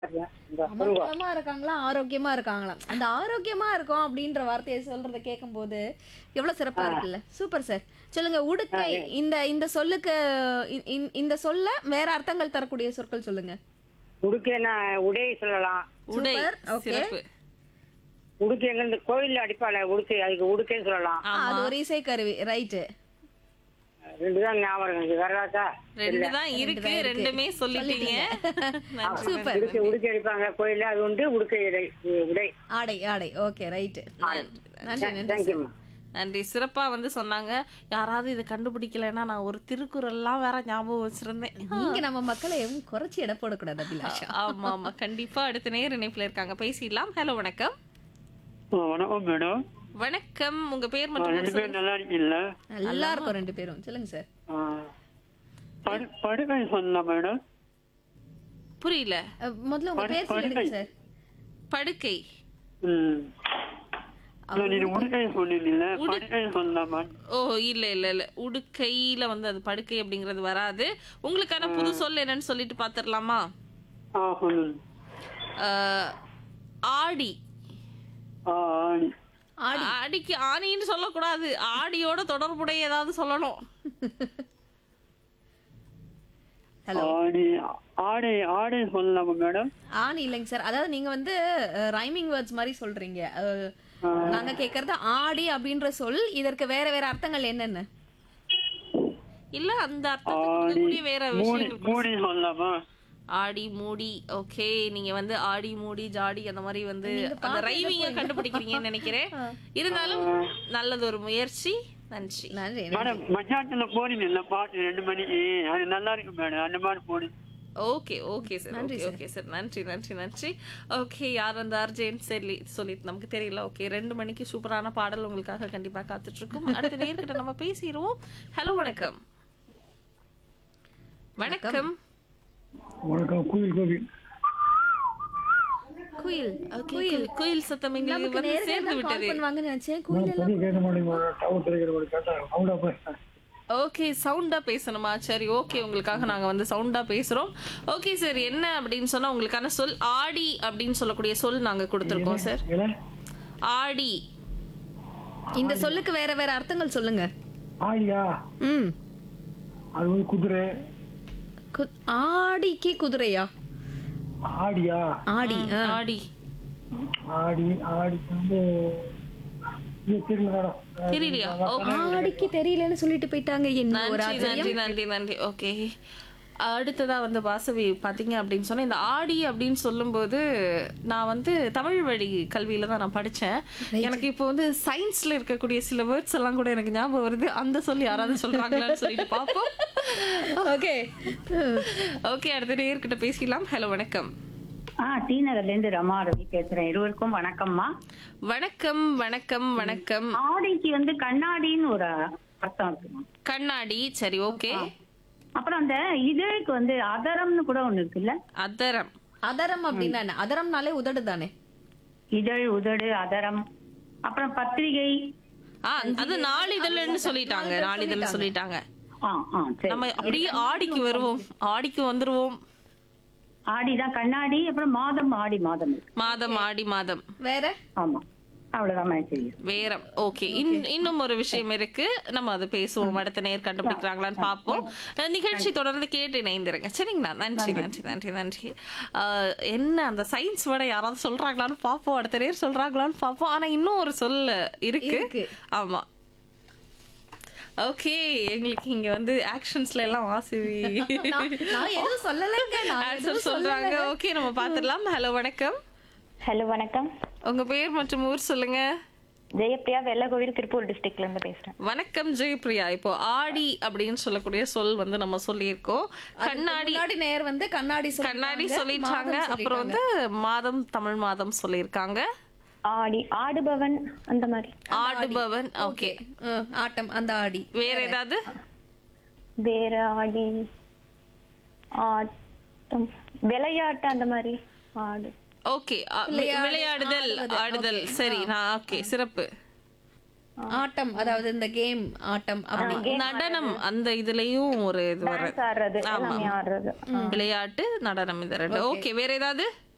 இந்த சொல்லுங்க அமங்கலமா இருக்காங்களா ஆரோக்கியமா இருக்காங்களா அந்த ஆரோக்கியமா இருக்கும் அப்படின்ற வார்த்தையை சொல்றத கேட்கும்போது எவ்வளவு சிறப்பா இருக்குல்ல சூப்பர் சார் சொல்லுங்க உடுக்கை இந்த இந்த சொல்லுக்கு இ- இ- இந்த சொல்ல வேற அர்த்தங்கள் தரக்கூடிய சொற்கள் சொல்லுங்க உடுக்கைன்னா உடை சொல்லலாம் உடை Super, okay. சிறப்பு உடுக்கைங்க இந்த கோயில்ல அடிப்பால உடுக்கை அதுக்கு உடுக்கைன்னு சொல்லலாம் ஆ, அது ஒரு இசை கருவி ரைட்டு ரெண்டு தான் ஞாபகம் இருக்கு வேற ஏதாச்சா ரெண்டு தான் இருக்கு ரெண்டுமே சொல்லிட்டீங்க நன்றி. சூப்பர் உடுக்கை உடுக்கை அடிப்பாங்க கோயில்ல அது உண்டு உடுக்கை உடை உடை ஆடை ஆடை ஓகே ரைட்டு நன்றி நன்றி தேங்க்யூம்மா நன்றி சிறப்பா வந்து சொன்னாங்க யாராவது இதை கண்டுபிடிக்கலைன்னா நான் ஒரு திருக்குறள்லாம் வேற ஞாபகம் வச்சிருந்தேன் நீங்க நம்ம மக்களை எதுவும் குறைச்சி எடை போடக்கூடாது அபிலாஷா ஆமா ஆமா கண்டிப்பா அடுத்த நேர் இணைப்புல இருக்காங்க பேசிடலாம் ஹலோ வணக்கம் வணக்கம் மேடம் வணக்கம் உங்க பேர் மற்றும் ரெண்டு பேரும் நல்லா இருக்கீங்களா நல்லா இருக்கும் ரெண்டு பேரும் சொல்லுங்க சார் ஆ, படு படுகை சொல்லலாம் மேடம் புரியல அஹ், முதல்ல உங்க பேர் சொல்லுங்க சார் படுக்கை ம் இல்ல, நீங்க உடுகை சொன்னீங்கல்ல படுகை சொல்லலாமா ஓ இல்ல இல்ல இல்ல உடுக்கையில வந்து அது படுக்கை அப்படிங்கிறது வராது உங்களுக்கான புது சொல் என்னன்னு சொல்லிட்டு பாத்துடலாமா ஆ சொல்லுங்க ஆஹ், ஆடி ஆ ஆணி ஆடிக்கு ஆணின்னு சொல்லக்கூடாது ஆடியோட தொடர்புடைய ஏதாவது சொல்லணும் ஹலோ ஆணி ஆடை ஆடை சொல்லலாமா மேடம் ஆணி இல்லைங்க சார் அதாவது நீங்க வந்து ரைமிங் வேர்ட்ஸ் மாதிரி சொல்றீங்க அஹ், நாங்க கேக்குறது ஆடி அப்படின்ற சொல் இதற்கு வேற வேற அர்த்தங்கள் என்னென்ன இல்ல அந்த அர்த்தத்துக்கு ஆடி இருக்கக்கூடிய வேற மூடி விஷயங்கள் மூடி சொல்லலாமா ஆடி மூடி ஓகே நீங்க வந்து ஆடி மூடி ஜாடி அந்த மாதிரி வந்து நீங்க அந்த பாட்டுல ரைமிங்க கண்டுபிடிக்கிறீங்கன்னு நினைக்கிறேன் இருந்தாலும் நல்லது ஒரு முயற்சி நன்றி நன்றி மேடம் மத்தியானத்துல போனீங்கல்ல பாட்டு ரெண்டு மணிக்கு அது நல்லா இருக்கு மேடம் அந்த மாதிரி போடு okay okay sir okay okay sir நன்றி நன்றி நன்றி ஓகே யார் அந்த அர்ஜென்ட் சொல்லி சொல்லிட்டு நமக்கு தெரியல ஓகே ரெண்டு மணிக்கு சூப்பரான பாடல் உங்களுக்காக கண்டிப்பா காத்துட்டு இருக்கும் அடுத்த நேர்கிட்ட நம்ம பேசிடுவோம் ஹலோ வணக்கம் வணக்கம் வணக்கம் கோயில் கோவில் குயில் குயில் குயில் சத்தம் எங்களுக்கு நமக்கு வந்து நேரடியா சேர்ந்து கால் விட்டது பண்ணுவாங்கன்னு நினைச்சேன் குயில் எல்லாம் சரி கேட்க மாட்டேங்க டவர் கிடைக்கிற கேட்டாங்க அவ்வளோ பேசுறேன் ஓகே சவுண்டா பேசணுமா சரி ஓகே உங்களுக்காக நாங்க வந்து சவுண்டா பேசுறோம் ஓகே சார் என்ன அப்படின்னு சொன்னா உங்களுக்கான சொல் ஆடி அப்படின்னு சொல்லக்கூடிய சொல் நாங்க கொடுத்துருக்கோம் சார் ஏன்னா ஆடி இந்த சொல்லுக்கு வேற வேற அர்த்தங்கள் சொல்லுங்க ஆடியா ம் அது வந்து குதிரை கு- ஆடிக்கு குதிரையா ஆடியா ஆடி ஆ. ஆடி ஆடி ஆடி வந்து இது தெரியல மேடம் தெரியலையா ஓகே ஆடிக்கு தெரியலன்னு சொல்லிட்டு போயிட்டாங்க என்ன ஒரு நன்றி ஆச்சரியம் நன்றி நன்றி நன்றி ஓகே அடுத்ததா வந்து வாசவி பாத்தீங்க அப்படின்னு சொன்னா இந்த ஆடி அப்படின்னு சொல்லும்போது நான் வந்து தமிழ் வழி கல்வியில தான் நான் படிச்சேன் எனக்கு இப்போ வந்து சயின்ஸ்ல இருக்கக்கூடிய சில வேர்ட்ஸ் எல்லாம் கூட எனக்கு ஞாபகம் வருது அந்த சொல்லி யாராவது சொல்றாங்களான்னு சொல்லிட்டு பார்ப்போம் ஓகே ஓகே அடுத்த நேர்கிட்ட பேசிடலாம் ஹலோ வணக்கம் ஆ டி நகர்ல இருந்து ரமா ரவி பேசுறேன் இருவருக்கும் வணக்கம்மா வணக்கம் வணக்கம் வணக்கம் ஆடைக்கு வந்து கண்ணாடின்னு ஒரு அர்த்தம் இருக்குமா கண்ணாடி சரி ஓகே அப்புறம் அந்த இதழுக்கு வந்து அதரம்னு கூட ஒண்ணு இருக்குல்ல அதரம் அதரம் அப்படின்னா என்ன அதரம்னாலே உதடு தானே இதழ் உதடு அதரம் அப்புறம் பத்திரிகை ஆ அது நாளிதழ்னு சொல்லிட்டாங்க நாளிதழ்னு சொல்லிட்டாங்க ஆ ஆ சரி நம்ம அப்படியே ஆடிக்கு வருவோம் ஆடிக்கு வந்துருவோம் ஆடிதான் கண்ணாடி அப்புறம் மாதம் ஆடி மாதம் இருக்கு மாதம் ஆடி மாதம் வேற ஆமா அவ்வளவுதான் தெரியும் வேற ஓகே இன்னும் ஒரு விஷயம் இருக்கு நம்ம அதை பேசுவோம் அடுத்த நேர் கண்டுபிடிக்கிறாங்களான்னு பார்ப்போம் அஹ் நிகழ்ச்சி தொடர்ந்து கேட்டு இணைந்திருங்க சரிங்களா நன்றி நன்றி நன்றி நன்றி ஆஹ் என்ன அந்த சயின்ஸ் விட யாராவது சொல்றாங்களான்னு பார்ப்போம் அடுத்த நேர் சொல்றாங்களான்னு பார்ப்போம் ஆனா இன்னும் ஒரு சொல் இருக்கு இருக்கு. ஆமா ஓகே எங்களுக்கு இங்க வந்து ஆக்ஷன்ஸ்ல எல்லாம் வாசிவி நான் நான் எதுவும் சொல்லலைங்க நான் ஆன்சர் சொல்றாங்க ஓகே நம்ம பாத்துடலாம் ஹலோ வணக்கம் ஹலோ வணக்கம் உங்க பேர் மற்றும் ஊர் சொல்லுங்க ஜெயப்பிரியா வெள்ளகோவில் திருப்பூர் டிஸ்ட்ரிக்ட்ல இருந்து பேசுறேன் வணக்கம் ஜெயபிரியா இப்போ ஆடி அப்படின்னு சொல்லக்கூடிய சொல் வந்து நம்ம சொல்லியிருக்கோம் கண்ணாடி முன்னாடி நேர் வந்து கண்ணாடி கண்ணாடி சொல்லிட்டாங்க, சொல்லிட்டாங்க மாதம் அப்புறம் வந்து மாதம் தமிழ் மாதம் சொல்லியிருக்காங்க ஆடி ஆடுபவன் அந்த மாதிரி ஆடுபவன் ஓகே ம், ஆட்டம் அந்த ஆடி வேற ஏதாவது வேற ஆடி ஆட்டம் விளையாட்டு அந்த மாதிரி ஆடு ஓகே விளையாடுதல் ஆடுதல் சரி நான் ஓகே சிறப்பு ஆட்டம் அதாவது இந்த கேம் ஆட்டம் அப்படி நடனம் அந்த இதுலயும் ஒரு இது வர டான்ஸ் ஆடுறது எல்லாமே ஆடுறது விளையாட்டு நடனம் இது ரெண்டு ஓகே வேற ஏதாவது